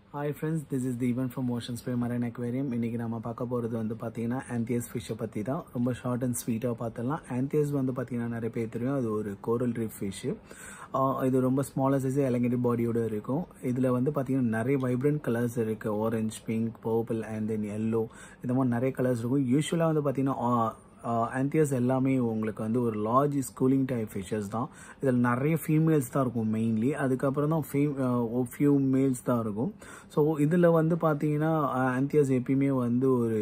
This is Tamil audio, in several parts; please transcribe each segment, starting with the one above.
hi friends this is Deepan from Ocean Spray marine aquarium இன்றைக்கி நம்ம பார்க்க போகிறது வந்து பார்த்தீங்கன்னா ஆந்தியஸ் ஃபிஷ்ஷை பற்றி தான் ரொம்ப ஷார்ட் அண்ட் ஸ்வீட்டாக பார்த்துடலாம் ஆந்தியஸ் வந்து பார்த்தீங்கன்னா நிறைய பேர் தெரியும் அது ஒரு கோரல் ரீஃப் ஃபிஷ்ஷு இது ரொம்ப ஸ்மாலர் சைஸ் எலங்கடி பாடியோடு இருக்கும் இதில் வந்து பார்த்தீங்கன்னா நிறைய வைப்ரண்ட் கலர்ஸ் இருக்குது orange pink purple and then yellow இந்த மாதிரி நிறைய கலர்ஸ் இருக்கும் யூஸ்வலாக வந்து பார்த்தீங்கன்னா ஆந்தியஸ் எல்லாமே உங்களுக்கு வந்து ஒரு லார்ஜ் ஸ்கூலிங் டைப் ஃபிஷஸ் தான் இதில் நிறைய ஃபீமேல்ஸ் தான் இருக்கும் மெயின்லி அதுக்கப்புறம் தான் ஃபீ ஃபியூ மேல்ஸ் தான் இருக்கும் ஸோ இதில் வந்து பார்த்தீங்கன்னா ஆந்தியஸ் எப்பயுமே வந்து ஒரு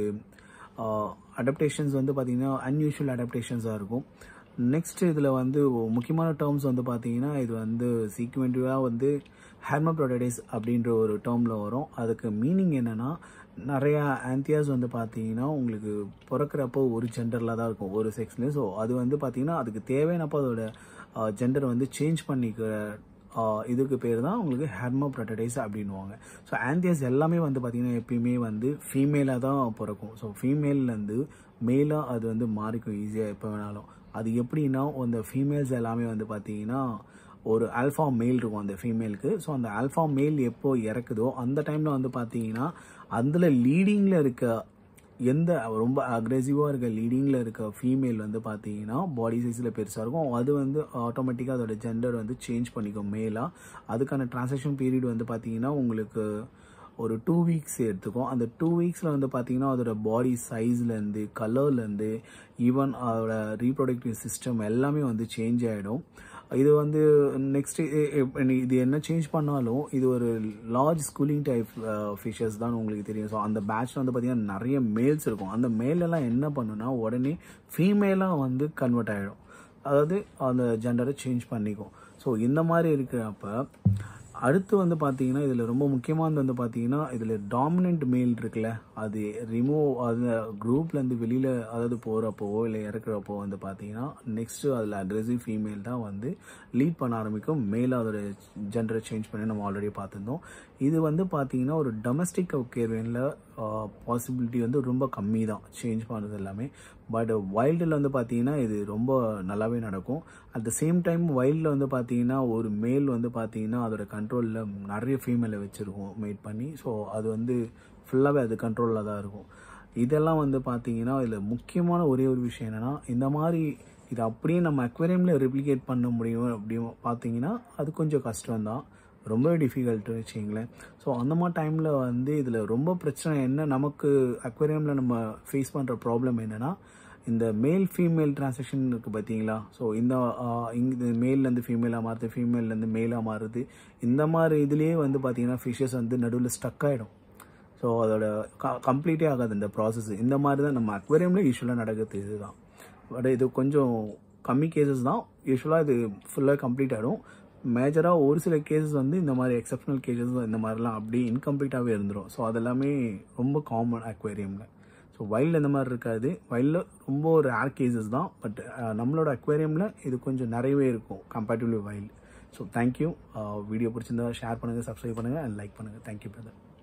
அடாப்டேஷன்ஸ் வந்து பார்த்தீங்கன்னா அன்யூஷுவல் அடாப்டேஷன்ஸாக இருக்கும் நெக்ஸ்ட் இதில் வந்து முக்கியமான டேர்ம்ஸ் வந்து பார்த்தீங்கன்னா இது வந்து சீக்வெண்டிவாக வந்து ஹெர்மப்ரோடடைஸ் அப்படின்ற ஒரு டேர்மில் வரும் அதுக்கு மீனிங் என்னென்னா நிறையா ஆந்தியாஸ் வந்து பார்த்தீங்கன்னா உங்களுக்கு பிறக்கிறப்போ ஒரு ஜெண்டரில் தான் இருக்கும் ஒரு செக்ஸ்லேயும் ஸோ அது வந்து பார்த்தீங்கன்னா அதுக்கு தேவையானப்போ அதோட ஜெண்டர் வந்து சேஞ்ச் பண்ணிக்கிற இதுக்கு பேர் தான் உங்களுக்கு ஹெர்மோப்ரட்டடைஸ் அப்படின்வாங்க ஸோ ஆந்தியஸ் எல்லாமே வந்து பார்த்திங்கன்னா எப்பயுமே வந்து ஃபீமேலாக தான் பிறக்கும் ஸோ ஃபீமேல்லேருந்து மேலாக அது வந்து மாறிக்கும் ஈஸியாக எப்போ வேணாலும் அது எப்படின்னா அந்த ஃபீமேல்ஸ் எல்லாமே வந்து பார்த்தீங்கன்னா ஒரு ஆல்ஃபா மேல் இருக்கும் அந்த ஃபீமேலுக்கு ஸோ அந்த ஆல்ஃபா மேல் எப்போ இறக்குதோ அந்த டைமில் வந்து பார்த்தீங்கன்னா அதில் லீடிங்கில் இருக்க எந்த ரொம்ப அக்ரெசிவாக இருக்க லீடிங்கில் இருக்க ஃபீமேல் வந்து பார்த்தீங்கன்னா பாடி சைஸில் பெருசாக இருக்கும் அது வந்து ஆட்டோமேட்டிக்காக அதோட ஜெண்டர் வந்து சேஞ்ச் பண்ணிக்கும் மேலாக அதுக்கான ட்ரான்சாக்ஷன் பீரியட் வந்து பார்த்தீங்கன்னா உங்களுக்கு ஒரு டூ வீக்ஸ் எடுத்துக்கும் அந்த டூ வீக்ஸில் வந்து பார்த்தீங்கன்னா அதோட பாடி சைஸ்லேருந்து கலர்லேருந்து ஈவன் அதோட ரீப்ரொடக்டிவ் சிஸ்டம் எல்லாமே வந்து சேஞ்ச் ஆகிடும் இது வந்து நெக்ஸ்ட் இது என்ன சேஞ்ச் பண்ணாலும் இது ஒரு லார்ஜ் ஸ்கூலிங் டைப் ஃபிஷஸ் தான் உங்களுக்கு தெரியும் ஸோ அந்த பேட்ச்ல வந்து பார்த்தீங்கன்னா நிறைய மேல்ஸ் இருக்கும் அந்த மேலெல்லாம் என்ன பண்ணுன்னா உடனே ஃபீமேலாக வந்து கன்வெர்ட் ஆகிடும் அதாவது அந்த ஜெண்டரை சேஞ்ச் பண்ணிக்கும் ஸோ இந்த மாதிரி இருக்கிறப்ப அடுத்து வந்து பார்த்தீங்கன்னா இதில் ரொம்ப முக்கியமானது வந்து பார்த்தீங்கன்னா இதில் டாமினன்ட் மேல் இருக்குல்ல அது ரிமூவ் அது குரூப்லேருந்து வெளியில் அதாவது போகிறப்போ இல்லை இறக்குறப்போ வந்து பார்த்தீங்கன்னா நெக்ஸ்ட்டு அதில் அக்ரெசிவ் ஃபீமேல் தான் வந்து லீட் பண்ண ஆரம்பிக்கும் மேலே அதோட ஜெண்டரை சேஞ்ச் பண்ணி நம்ம ஆல்ரெடி பார்த்துருந்தோம் இது வந்து பார்த்தீங்கன்னா ஒரு டொமஸ்டிக் கேர்வேனில் பாசிபிலிட்டி வந்து ரொம்ப கம்மி தான் சேஞ்ச் பண்ணுறது எல்லாமே பட் வைல்டில் வந்து பார்த்தீங்கன்னா இது ரொம்ப நல்லாவே நடக்கும் அட் த சேம் டைம் வைல்டில் வந்து பார்த்தீங்கன்னா ஒரு மேல் வந்து பார்த்தீங்கன்னா அதோட கண்ட்ரோலில் நிறைய ஃபீமேலை வச்சுருக்கும் மேட் பண்ணி ஸோ அது வந்து ஃபுல்லாகவே அது கண்ட்ரோலில் தான் இருக்கும் இதெல்லாம் வந்து பார்த்தீங்கன்னா இதில் முக்கியமான ஒரே ஒரு விஷயம் என்னென்னா இந்த மாதிரி இது அப்படியே நம்ம அக்வேரியமில் ரெப்ளிகேட் பண்ண முடியும் அப்படி பார்த்தீங்கன்னா அது கொஞ்சம் கஷ்டம்தான் ரொம்ப டிஃபிகல்ட்டு வச்சிங்களேன் ஸோ அந்த மாதிரி டைமில் வந்து இதில் ரொம்ப பிரச்சனை என்ன நமக்கு அக்வேரியமில் நம்ம ஃபேஸ் பண்ணுற ப்ராப்ளம் என்னென்னா இந்த மேல் ஃபீமேல் டிரான்சாக்ஷன் இருக்குது பார்த்தீங்களா ஸோ இந்த இங்கே மேல்லேருந்து ஃபீமேலாக மாறுது ஃபீமேல்லேருந்து மேலாக மாறுது இந்த மாதிரி இதுலேயே வந்து பார்த்தீங்கன்னா ஃபிஷ்ஷஸ் வந்து நடுவில் ஸ்டக் ஆகிடும் ஸோ அதோட க கம்ப்ளீட்டே ஆகாது இந்த ப்ராசஸ் இந்த மாதிரி தான் நம்ம அக்வேரியமில் யூஸ்வலாக நடக்குது இதுதான் பட் இது கொஞ்சம் கம்மி கேசஸ் தான் யூஸ்வலாக இது ஃபுல்லாக கம்ப்ளீட் ஆகிடும் மேஜராக ஒரு சில கேசஸ் வந்து இந்த மாதிரி எக்ஸப்ஷனல் கேசஸ் இந்த மாதிரிலாம் அப்படியே இன்கம்ப்ளீட்டாகவே இருந்துடும் ஸோ அதெல்லாமே ரொம்ப காமன் அக்வேரியமில் ஸோ வைல்டில் இந்த மாதிரி இருக்காது வைல்டில் ரொம்ப ஒரு ரேர் கேசஸ் தான் பட் நம்மளோட அக்வேரியமில் இது கொஞ்சம் நிறையவே இருக்கும் comparatively wild so thank you video பிடிச்சிருந்தா ஷேர் பண்ணுங்கள் சப்ஸ்கிரைப் பண்ணுங்கள் அண்ட் லைக் பண்ணுங்கள் தேங்க்யூ பிரதர்